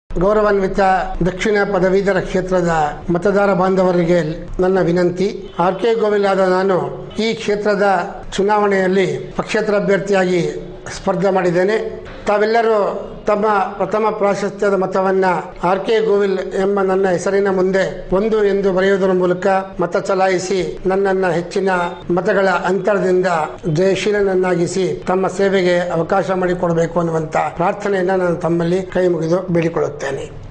ಗೌರವಾನ್ವಿತ ದಕ್ಷಿಣ ಪದವೀಧರ ಕ್ಷೇತ್ರದ ಮತದಾರ ಬಾಂಧವರಿಗೆ ನನ್ನ ವಿನಂತಿ ಆರ್ ಕೆ ಗೋವಿಲಾದ ನಾನು ಈ ಕ್ಷೇತ್ರದ ಚುನಾವಣೆಯಲ್ಲಿ ಪಕ್ಷೇತರ ಅಭ್ಯರ್ಥಿಯಾಗಿ ಸ್ಪರ್ಧೆ ಮಾಡಿದ್ದೇನೆ ತಾವೆಲ್ಲರೂ ತಮ್ಮ ಪ್ರಥಮ ಪ್ರಾಶಸ್ತ್ಯದ ಮತವನ್ನು ಆರ್ ಕೆ ಗೋವಿಲ್ ಎಂಬ ನನ್ನ ಹೆಸರಿನ ಮುಂದೆ ಒಂದು ಎಂದು ಬರೆಯುವುದರ ಮೂಲಕ ಮತ ಚಲಾಯಿಸಿ ನನ್ನನ್ನು ಹೆಚ್ಚಿನ ಮತಗಳ ಅಂತರದಿಂದ ಜಯಶೀಲನನ್ನಾಗಿಸಿ ತಮ್ಮ ಸೇವೆಗೆ ಅವಕಾಶ ಮಾಡಿಕೊಡಬೇಕು ಅನ್ನುವಂಥ ಪ್ರಾರ್ಥನೆಯನ್ನು ನಾನು ತಮ್ಮಲ್ಲಿ ಕೈ ಮುಗಿದು ಬೇಡಿಕೊಳ್ಳುತ್ತೇನೆ